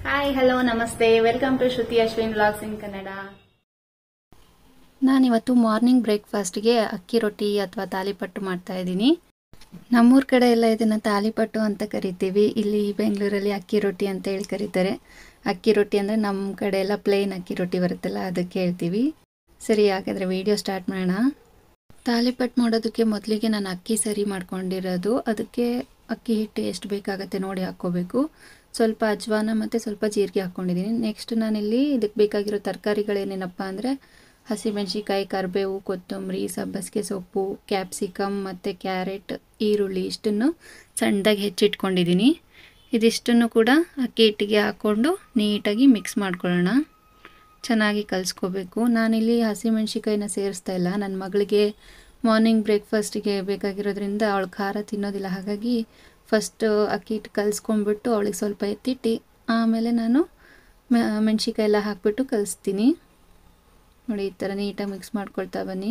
hi hello ನಮಸ್ತೆ welcome to Shruti Ashwin vlogs in Kannada ನಾನಿವತ್ತು morning ಬ್ರೇಕ್ಫಾಸ್ಟ್ಗೆ ಅಕ್ಕಿ ರೊಟ್ಟಿ ಅಥವಾ ತಾಲಿಪಟ್ಟು ಮಾಡ್ತಾ ಇದ್ದೀನಿ ನಮ್ಮೂರ ಕಡೆ ಎಲ್ಲ ಇದನ್ನು ತಾಲಿಪಟ್ಟು ಅಂತ ಕರಿತೀವಿ ಇಲ್ಲಿ ಬೆಂಗಳೂರಲ್ಲಿ ಅಕ್ಕಿ ರೊಟ್ಟಿ ಅಂತ ಹೇಳಿ ಕರೀತಾರೆ ಅಕ್ಕಿ ರೊಟ್ಟಿ ಅಂದರೆ ನಮ್ಮ ಕಡೆ ಎಲ್ಲ ಪ್ಲೇನ್ ಅಕ್ಕಿ ರೊಟ್ಟಿ ಬರುತ್ತಲ್ಲ ಅದಕ್ಕೆ ಹೇಳ್ತೀವಿ ಸರಿ ಯಾಕಂದರೆ ವಿಡಿಯೋ ಸ್ಟಾರ್ಟ್ ಮಾಡೋಣ ತಾಲಿಪಟ್ಟು ಮಾಡೋದಕ್ಕೆ ಮೊದಲಿಗೆ ನಾನು ಅಕ್ಕಿ ಸರಿ ಮಾಡ್ಕೊಂಡಿರೋದು ಅದಕ್ಕೆ ಅಕ್ಕಿ ಹಿಟ್ಟು ಎಷ್ಟು ಬೇಕಾಗತ್ತೆ ನೋಡಿ ಹಾಕ್ಕೋಬೇಕು ಸ್ವಲ್ಪ ಅಜ್ವಾನ ಮತ್ತು ಸ್ವಲ್ಪ ಜೀರಿಗೆ ಹಾಕ್ಕೊಂಡಿದ್ದೀನಿ ನೆಕ್ಸ್ಟ್ ನಾನಿಲ್ಲಿ ಇದಕ್ಕೆ ಬೇಕಾಗಿರೋ ತರಕಾರಿಗಳೇನೇನಪ್ಪ ಅಂದರೆ ಹಸಿಮೆಣಸಿಕಾಯಿ ಕರಿಬೇವು ಕೊತ್ತಂಬರಿ ಸಬ್ಬಸಿಗೆ ಸೊಪ್ಪು ಕ್ಯಾಪ್ಸಿಕಮ್ ಮತ್ತು ಕ್ಯಾರೆಟ್ ಈರುಳ್ಳಿ ಇಷ್ಟನ್ನು ಸಣ್ಣದಾಗಿ ಹೆಚ್ಚಿಟ್ಕೊಂಡಿದ್ದೀನಿ ಇದಿಷ್ಟನ್ನು ಕೂಡ ಅಕ್ಕಿ ಹಿಟ್ಟಿಗೆ ಹಾಕ್ಕೊಂಡು ನೀಟಾಗಿ ಮಿಕ್ಸ್ ಮಾಡ್ಕೊಳ್ಳೋಣ ಚೆನ್ನಾಗಿ ಕಲಿಸ್ಕೋಬೇಕು ನಾನಿಲ್ಲಿ ಹಸಿಮೆಣ್ಸಿಕಾಯಿನ ಸೇರಿಸ್ತಾ ಇಲ್ಲ ನನ್ನ ಮಗಳಿಗೆ ಮಾರ್ನಿಂಗ್ ಬ್ರೇಕ್ಫಾಸ್ಟಿಗೆ ಬೇಕಾಗಿರೋದ್ರಿಂದ ಅವಳು ಖಾರ ತಿನ್ನೋದಿಲ್ಲ ಹಾಗಾಗಿ ಫಸ್ಟ್ ಅಕ್ಕಿ ಹಿಟ್ಟು ಕಲಿಸ್ಕೊಂಡ್ಬಿಟ್ಟು ಅವಳಿಗೆ ಸ್ವಲ್ಪ ಎತ್ತಿಟ್ಟು ಆಮೇಲೆ ನಾನು ಮೆಣಸಿಕಾಯಿ ಎಲ್ಲ ಹಾಕ್ಬಿಟ್ಟು ಕಲಿಸ್ತೀನಿ ನೋಡಿ ಈ ಥರ ನೀಟಾಗಿ ಮಿಕ್ಸ್ ಮಾಡ್ಕೊಳ್ತಾ ಬನ್ನಿ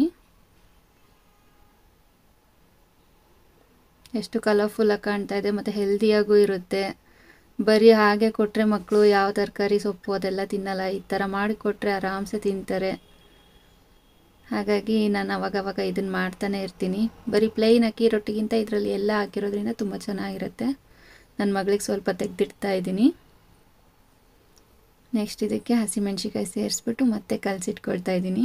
ಎಷ್ಟು ಕಲರ್ಫುಲ್ಲಾಗಿ ಕಾಣ್ತಾ ಇದೆ ಮತ್ತು ಹೆಲ್ದಿಯಾಗೂ ಇರುತ್ತೆ ಬರೀ ಹಾಗೆ ಕೊಟ್ಟರೆ ಮಕ್ಕಳು ಯಾವ ತರಕಾರಿ ಸೊಪ್ಪು ಅದೆಲ್ಲ ತಿನ್ನಲ್ಲ ಈ ಥರ ಮಾಡಿಕೊಟ್ರೆ ಆರಾಮ್ಸೆ ತಿಂತಾರೆ ಹಾಗಾಗಿ ನಾನು ಅವಾಗವಾಗ ಇದನ್ನು ಮಾಡ್ತಾನೆ ಇರ್ತೀನಿ ಬರೀ ಪ್ಲೈನ್ ಅಕ್ಕಿ ರೊಟ್ಟಿಗಿಂತ ಇದರಲ್ಲಿ ಎಲ್ಲ ಹಾಕಿರೋದ್ರಿಂದ ತುಂಬ ಚೆನ್ನಾಗಿರುತ್ತೆ ನನ್ನ ಮಗಳಿಗೆ ಸ್ವಲ್ಪ ತೆಗೆದಿಡ್ತಾ ಇದ್ದೀನಿ ನೆಕ್ಸ್ಟ್ ಇದಕ್ಕೆ ಹಸಿಮೆಣ್ಸಿಕಾಯಿ ಸೇರಿಸ್ಬಿಟ್ಟು ಮತ್ತೆ ಕಲಸಿಟ್ಕೊಳ್ತಾ ಇದ್ದೀನಿ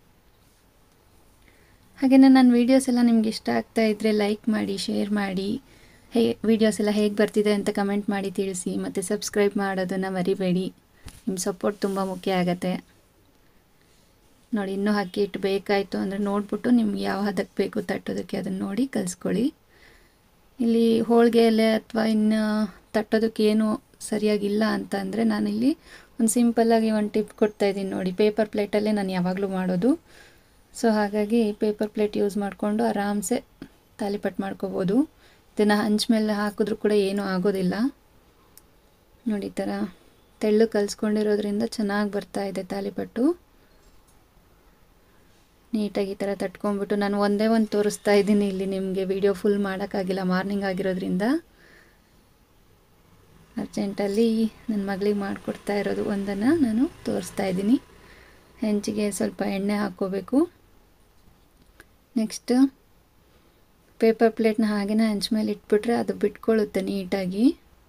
ಹಾಗೆಯೇ ನನ್ನ ವೀಡಿಯೋಸ್ ಎಲ್ಲ ನಿಮ್ಗೆ ಇಷ್ಟ ಆಗ್ತಾ ಇದ್ದರೆ ಲೈಕ್ ಮಾಡಿ ಶೇರ್ ಮಾಡಿ ಹೇ ವೀಡಿಯೋಸ್ ಎಲ್ಲ ಹೇಗೆ ಬರ್ತಿದೆ ಅಂತ ಕಮೆಂಟ್ ಮಾಡಿ ತಿಳಿಸಿ ಮತ್ತು ಸಬ್ಸ್ಕ್ರೈಬ್ ಮಾಡೋದನ್ನು ಮರಿಬೇಡಿ ನಿಮ್ಮ ಸಪೋರ್ಟ್ ತುಂಬ ಮುಖ್ಯ ಆಗತ್ತೆ ನೋಡಿ ಇನ್ನೂ ಅಕ್ಕಿ ಹಿಟ್ಟು ಬೇಕಾಯಿತು ಅಂದರೆ ನೋಡಿಬಿಟ್ಟು ನಿಮ್ಗೆ ಯಾವ ಹದಕ್ಕೆ ಬೇಕು ತಟ್ಟೋದಕ್ಕೆ ಅದನ್ನು ನೋಡಿ ಕಲಿಸ್ಕೊಳ್ಳಿ ಇಲ್ಲಿ ಹೋಳಿಗೆ ಎಲೆ ಅಥವಾ ಇನ್ನು ತಟ್ಟೋದಕ್ಕೆ ಏನು ಸರಿಯಾಗಿಲ್ಲ ಅಂತ ಅಂದರೆ ನಾನಿಲ್ಲಿ ಒಂದು ಸಿಂಪಲ್ಲಾಗಿ ಒಂದು ಟಿಪ್ ಕೊಡ್ತಾ ಇದ್ದೀನಿ ನೋಡಿ ಪೇಪರ್ ಪ್ಲೇಟಲ್ಲೇ ನಾನು ಯಾವಾಗಲೂ ಮಾಡೋದು ಸೊ ಹಾಗಾಗಿ ಪೇಪರ್ ಪ್ಲೇಟ್ ಯೂಸ್ ಮಾಡಿಕೊಂಡು ಆರಾಮ್ಸೆ ತಾಲಿಪಟ್ಟು ಮಾಡ್ಕೋಬೋದು ಇದನ್ನು ಹಂಚ ಮೇಲೆ ಹಾಕಿದ್ರೂ ಕೂಡ ಏನೂ ಆಗೋದಿಲ್ಲ ನೋಡಿ ಈ ಥರ ತೆಳ್ಳು ಕಲಿಸ್ಕೊಂಡಿರೋದ್ರಿಂದ ಚೆನ್ನಾಗಿ ಬರ್ತಾ ಇದೆ ತಾಲಿಪಟ್ಟು ನೀಟಾಗಿ ಈ ಥರ ತಟ್ಕೊಂಡ್ಬಿಟ್ಟು ನಾನು ಒಂದೇ ಒಂದು ತೋರಿಸ್ತಾ ಇದ್ದೀನಿ ಇಲ್ಲಿ ನಿಮಗೆ ವಿಡಿಯೋ ಫುಲ್ ಮಾಡೋಕ್ಕಾಗಿಲ್ಲ ಮಾರ್ನಿಂಗ್ ಆಗಿರೋದ್ರಿಂದ ಅರ್ಜೆಂಟಲ್ಲಿ ನನ್ನ ಮಗಳಿಗೆ ಮಾಡಿಕೊಡ್ತಾ ಇರೋದು ಒಂದನ್ನು ನಾನು ತೋರಿಸ್ತಾ ಇದ್ದೀನಿ ಹೆಂಚಿಗೆ ಸ್ವಲ್ಪ ಎಣ್ಣೆ ಹಾಕ್ಕೋಬೇಕು ನೆಕ್ಸ್ಟ್ ಪೇಪರ್ ಪ್ಲೇಟ್ನ ಹಾಗೆಯೇ ಹಂಚ ಮೇಲೆ ಇಟ್ಬಿಟ್ರೆ ಅದು ಬಿಟ್ಕೊಳ್ಳುತ್ತೆ ನೀಟಾಗಿ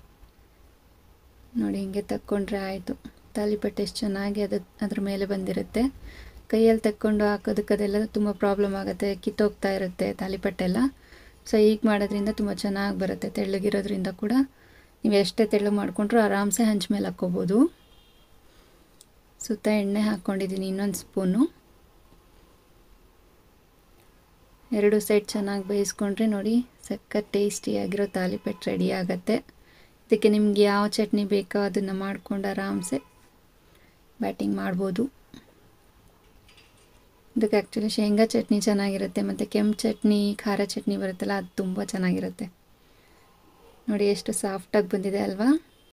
ನೋಡಿ ಹಿಂಗೆ ತಕ್ಕೊಂಡ್ರೆ ಆಯಿತು ತಾಲಿಪಟ್ಟು ಎಷ್ಟು ಚೆನ್ನಾಗಿ ಅದು ಅದ್ರ ಮೇಲೆ ಬಂದಿರುತ್ತೆ ಕೈಯಲ್ಲಿ ತಕ್ಕೊಂಡು ಹಾಕೋದಕ್ಕೆ ಅದೆಲ್ಲ ತುಂಬ ಪ್ರಾಬ್ಲಮ್ ಆಗುತ್ತೆ ಕಿತ್ತೋಗ್ತಾ ಇರುತ್ತೆ ತಾಲಿಪಟ್ಟೆಲ್ಲ ಸೊ ಈಗ ಮಾಡೋದ್ರಿಂದ ತುಂಬ ಚೆನ್ನಾಗಿ ಬರುತ್ತೆ ತೆಳ್ಳಗಿರೋದ್ರಿಂದ ಕೂಡ ನೀವು ಎಷ್ಟೇ ತೆಳ್ಳು ಮಾಡಿಕೊಂಡ್ರೂ ಆರಾಮ್ಸೆ ಹಂಚ ಮೇಲೆ ಹಾಕ್ಕೋಬೋದು ಸುತ್ತ ಎಣ್ಣೆ ಹಾಕ್ಕೊಂಡಿದ್ದೀನಿ ಇನ್ನೊಂದು ಸ್ಪೂನು ಎರಡು ಸೈಡ್ ಚೆನ್ನಾಗಿ ಬೇಯಿಸ್ಕೊಂಡ್ರೆ ನೋಡಿ ಸಖತ್ ಟೇಸ್ಟಿಯಾಗಿರೋ ತಾಲಿಪಟ್ಟು ರೆಡಿ ಆಗುತ್ತೆ ಇದಕ್ಕೆ ನಿಮ್ಗೆ ಯಾವ ಚಟ್ನಿ ಬೇಕೋ ಅದನ್ನು ಮಾಡ್ಕೊಂಡು ಆರಾಮ್ಸೆ ಬ್ಯಾಟಿಂಗ್ ಮಾಡ್ಬೋದು ಇದಕ್ಕೆ ಆ್ಯಕ್ಚುಲಿ ಶೇಂಗಾ ಚಟ್ನಿ ಚೆನ್ನಾಗಿರುತ್ತೆ ಮತ್ತು ಕೆಂಪು ಚಟ್ನಿ ಖಾರ ಚಟ್ನಿ ಬರುತ್ತಲ್ಲ ಅದು ತುಂಬ ಚೆನ್ನಾಗಿರುತ್ತೆ ನೋಡಿ ಎಷ್ಟು ಸಾಫ್ಟಾಗಿ ಬಂದಿದೆ ಅಲ್ವಾ